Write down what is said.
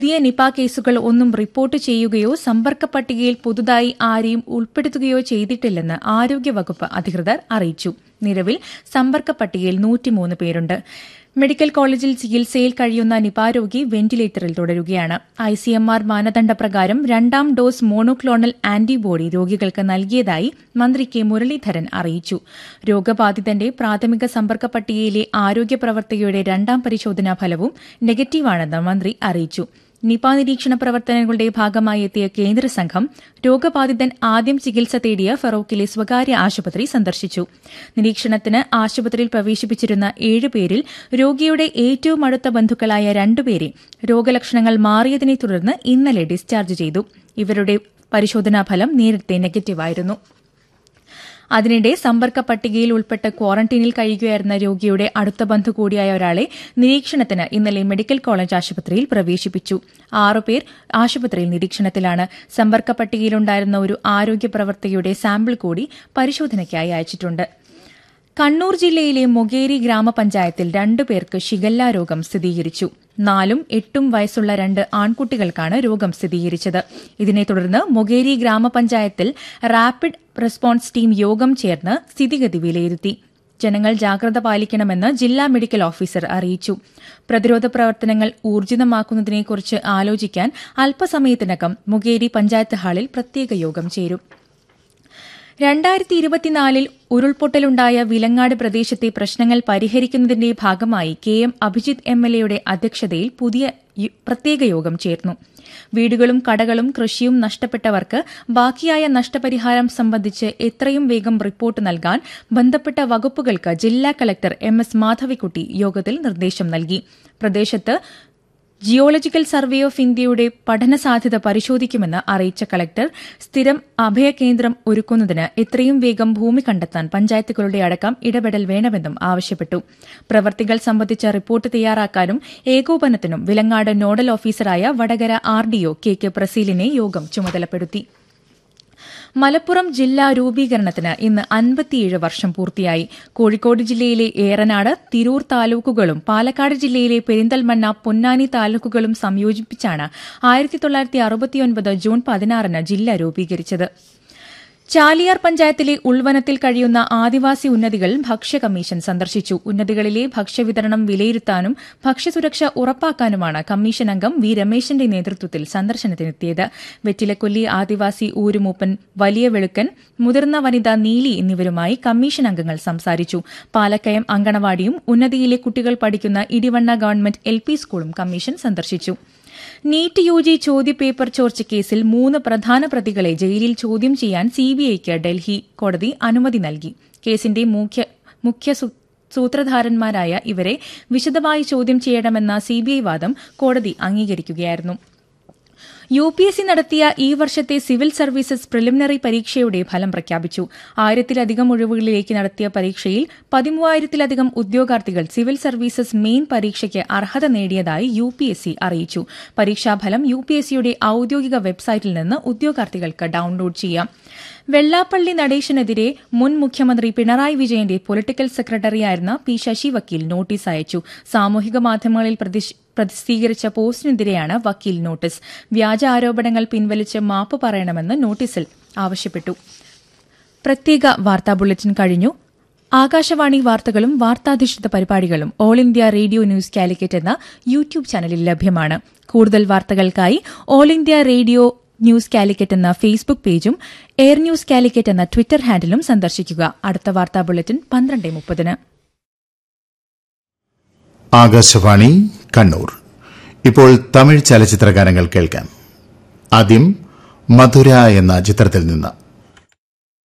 പുതിയ നിപ കേസുകൾ ഒന്നും റിപ്പോർട്ട് ചെയ്യുകയോ സമ്പർക്ക പട്ടികയിൽ പുതുതായി ആരെയും ഉൾപ്പെടുത്തുകയോ ചെയ്തിട്ടില്ലെന്ന് ആരോഗ്യവകുപ്പ് അധികൃതർ അറിയിച്ചു നിലവിൽ സമ്പർക്ക പട്ടികയിൽ നൂറ്റിമൂന്ന് പേരുണ്ട് മെഡിക്കൽ കോളേജിൽ ചികിത്സയിൽ കഴിയുന്ന നിപ രോഗി വെന്റിലേറ്ററിൽ തുടരുകയാണ് ഐസിഎംആർ മാനദണ്ഡപ്രകാരം രണ്ടാം ഡോസ് മോണോക്ലോണൽ ആന്റിബോഡി രോഗികൾക്ക് നൽകിയതായി മന്ത്രി കെ മുരളീധരൻ അറിയിച്ചു രോഗബാധിതന്റെ പ്രാഥമിക സമ്പർക്ക പട്ടികയിലെ ആരോഗ്യ പ്രവർത്തകയുടെ രണ്ടാം പരിശോധനാ ഫലവും നെഗറ്റീവാണെന്ന് മന്ത്രി അറിയിച്ചു നിപ നിരീക്ഷണ പ്രവർത്തനങ്ങളുടെ ഭാഗമായി എത്തിയ കേന്ദ്ര സംഘം രോഗബാധിതൻ ആദ്യം ചികിത്സ തേടിയ ഫറോക്കിലെ സ്വകാര്യ ആശുപത്രി സന്ദർശിച്ചു നിരീക്ഷണത്തിന് ആശുപത്രിയിൽ പ്രവേശിപ്പിച്ചിരുന്ന ഏഴുപേരിൽ രോഗിയുടെ ഏറ്റവും അടുത്ത ബന്ധുക്കളായ രണ്ടുപേരെ രോഗലക്ഷണങ്ങൾ മാറിയതിനെ തുടർന്ന് ഇന്നലെ ഡിസ്ചാർജ് ചെയ്തു ഇവരുടെ പരിശോധനാഫലം നേരത്തെ നെഗറ്റീവായിരുന്നു അതിനിടെ സമ്പർക്ക പട്ടികയിൽ ഉൾപ്പെട്ട് ക്വാറന്റീനിൽ കഴിയുകയായിരുന്ന രോഗിയുടെ അടുത്ത ബന്ധു കൂടിയായ ഒരാളെ നിരീക്ഷണത്തിന് ഇന്നലെ മെഡിക്കൽ കോളേജ് ആശുപത്രിയിൽ പ്രവേശിപ്പിച്ചു ആറുപേർ ആശുപത്രിയിൽ നിരീക്ഷണത്തിലാണ് സമ്പർക്ക പട്ടികയിലുണ്ടായിരുന്ന ഒരു ആരോഗ്യ പ്രവർത്തകയുടെ സാമ്പിൾ കൂടി പരിശോധനയ്ക്കായി അയച്ചിട്ടുണ്ട് കണ്ണൂർ ജില്ലയിലെ മൊകേരി ഗ്രാമപഞ്ചായത്തിൽ രണ്ടുപേർക്ക് ഷിഗല്ല രോഗം സ്ഥിരീകരിച്ചു നാലും എട്ടും വയസ്സുള്ള രണ്ട് ആൺകുട്ടികൾക്കാണ് രോഗം സ്ഥിരീകരിച്ചത് ഇതിനെ തുടർന്ന് മൊകേരി ഗ്രാമപഞ്ചായത്തിൽ റാപ്പിഡ് റെസ്പോൺസ് ടീം യോഗം ചേർന്ന് സ്ഥിതിഗതി വിലയിരുത്തി ജനങ്ങൾ ജാഗ്രത പാലിക്കണമെന്ന് ജില്ലാ മെഡിക്കൽ ഓഫീസർ അറിയിച്ചു പ്രതിരോധ പ്രവർത്തനങ്ങൾ ഊർജിതമാക്കുന്നതിനെക്കുറിച്ച് ആലോചിക്കാൻ അല്പസമയത്തിനകം മുകേരി പഞ്ചായത്ത് ഹാളിൽ പ്രത്യേക യോഗം ചേരും രണ്ടായിരത്തി ഇരുപത്തിനാലിൽ ഉരുൾപൊട്ടലുണ്ടായ വിലങ്ങാട് പ്രദേശത്തെ പ്രശ്നങ്ങൾ പരിഹരിക്കുന്നതിന്റെ ഭാഗമായി K M Abhijith M L എയുടെ അധ്യക്ഷതയിൽ പുതിയ പ്രത്യേക യോഗം ചേർന്നു വീടുകളും കടകളും കൃഷിയും നഷ്ടപ്പെട്ടവർക്ക് ബാക്കിയായ നഷ്ടപരിഹാരം സംബന്ധിച്ച് എത്രയും വേഗം റിപ്പോർട്ട് നൽകാൻ ബന്ധപ്പെട്ട വകുപ്പുകൾക്ക് ജില്ലാ കളക്ടർ എം എസ് മാധവിക്കുട്ടി യോഗത്തിൽ നിർദ്ദേശം നൽകി പ്രദേശത്ത് ജിയോളജിക്കൽ സർവേ ഓഫ് ഇന്ത്യയുടെ പഠന സാധ്യത പരിശോധിക്കുമെന്ന് അറിയിച്ച കളക്ടർ സ്ഥിരം അഭയകേന്ദ്രം ഒരുക്കുന്നതിന് എത്രയും വേഗം ഭൂമി കണ്ടെത്താൻ പഞ്ചായത്തുകളുടെ അടക്കം ഇടപെടൽ വേണമെന്നും ആവശ്യപ്പെട്ടു പ്രവർത്തികൾ സംബന്ധിച്ച റിപ്പോർട്ട് തയ്യാറാക്കാനും ഏകോപനത്തിനും വിലങ്ങാട് നോഡൽ ഓഫീസറായ വടകര ആർഡിഒ കെ കെ പ്രസീലിനെ യോഗം ചുമതലപ്പെടുത്തി മലപ്പുറം ജില്ലാ രൂപീകരണത്തിന് ഇന്ന് അൻപത്തിയേഴ് വർഷം പൂർത്തിയായി കോഴിക്കോട് ജില്ലയിലെ ഏറനാട് തിരൂർ താലൂക്കുകളും പാലക്കാട് ജില്ലയിലെ പെരിന്തൽമണ്ണ പൊന്നാനി താലൂക്കുകളും സംയോജിപ്പിച്ചാണ് ആയിരത്തി തൊള്ളായിരത്തി അറുപത്തിയൊൻപത് ജൂൺ പതിനാറിന് ജില്ല രൂപീകരിച്ചത് ചാലിയാർ പഞ്ചായത്തിലെ ഉൾവനത്തിൽ കഴിയുന്ന ആദിവാസി ഉന്നതികൾ ഭക്ഷ്യ കമ്മീഷൻ സന്ദർശിച്ചു ഉന്നതികളിലെ ഭക്ഷ്യവിതരണം വിലയിരുത്താനും ഭക്ഷ്യസുരക്ഷ ഉറപ്പാക്കാനുമാണ് കമ്മീഷൻ അംഗം വി രമേശന്റെ നേതൃത്വത്തിൽ സന്ദർശനത്തിനെത്തിയത് വെറ്റിലക്കൊല്ലി ആദിവാസി ഊരുമൂപ്പൻ വലിയ വെളുക്കൻ മുതിർന്ന വനിത നീലി എന്നിവരുമായി കമ്മീഷൻ അംഗങ്ങൾ സംസാരിച്ചു പാലക്കയം അങ്കണവാടിയും ഉന്നതിയിലെ കുട്ടികൾ പഠിക്കുന്ന ഇടിവണ്ണ ഗവൺമെന്റ് എൽ സ്കൂളും കമ്മീഷൻ സന്ദർശിച്ചു നീറ്റ് യു ജി ചോദ്യപേപ്പർ ചോർച്ച കേസിൽ മൂന്ന് പ്രധാന പ്രതികളെ ജയിലിൽ ചോദ്യം ചെയ്യാൻ സിബിഐക്ക് ഡൽഹി കോടതി അനുമതി നൽകി കേസിന്റെ മുഖ്യ സൂത്രധാരന്മാരായ ഇവരെ വിശദമായി ചോദ്യം ചെയ്യണമെന്ന സിബിഐ വാദം കോടതി അംഗീകരിക്കുകയായിരുന്നു യു പി എസ് സി നടത്തിയ ഈ വർഷത്തെ സിവിൽ സർവീസസ് പ്രിലിമിനറി പരീക്ഷയുടെ ഫലം പ്രഖ്യാപിച്ചു ആയിരത്തിലധികം ഒഴിവുകളിലേക്ക് നടത്തിയ പരീക്ഷയിൽ പതിമൂവായിരത്തിലധികം ഉദ്യോഗാർത്ഥികൾ സിവിൽ സർവീസസ് മെയിൻ പരീക്ഷയ്ക്ക് അർഹത നേടിയതായി യു പി എസ് സി അറിയിച്ചു പരീക്ഷാഫലം യു പി എസ് സിയുടെ ഔദ്യോഗിക വെബ്സൈറ്റിൽ നിന്ന് ഉദ്യോഗാർത്ഥികൾക്ക് ഡൌൺലോഡ് ചെയ്യാം വെള്ളാപ്പള്ളി നടേശനെതിരെ മുൻ മുഖ്യമന്ത്രി പിണറായി വിജയന്റെ പൊളിറ്റിക്കൽ സെക്രട്ടറിയായിരുന്ന പി ശശി വക്കീൽ നോട്ടീസ് അയച്ചു സാമൂഹിക മാധ്യമങ്ങളിൽ പ്രസിദ്ധീകരിച്ച പോസ്റ്റിനെതിരെയാണ് വക്കീൽ നോട്ടീസ് വ്യാജ ആരോപണങ്ങൾ പിൻവലിച്ച് മാപ്പ് പറയണമെന്ന് നോട്ടീസിൽ ആവശ്യപ്പെട്ടു പ്രത്യേക വാർത്താ ബുള്ളറ്റിൻ കഴിഞ്ഞു ആകാശവാണി വാർത്തകളും വാർത്താധിഷ്ഠിത പരിപാടികളും all India radio news Calicut എന്ന യൂട്യൂബ് ചാനലിൽ ലഭ്യമാണ് കൂടുതൽ വാർത്തകൾക്കായി all India radio news Calicut എന്ന ഫേസ്ബുക്ക് പേജും എയർ ന്യൂസ് കാലിക്കറ്റ് എന്ന ട്വിറ്റർ ഹാൻഡിലും സന്ദർശിക്കുക അടുത്ത വാർത്താ ബുള്ളറ്റിൻ പന്ത്രണ്ട് മുപ്പതിന് ആകാശവാണി കണ്ണൂർ ഇപ്പോൾ തമിഴ് ചലച്ചിത്ര ഗാനങ്ങൾ കേൾക്കാം ആദ്യം മധുര എന്ന ചിത്രത്തിൽ നിന്ന്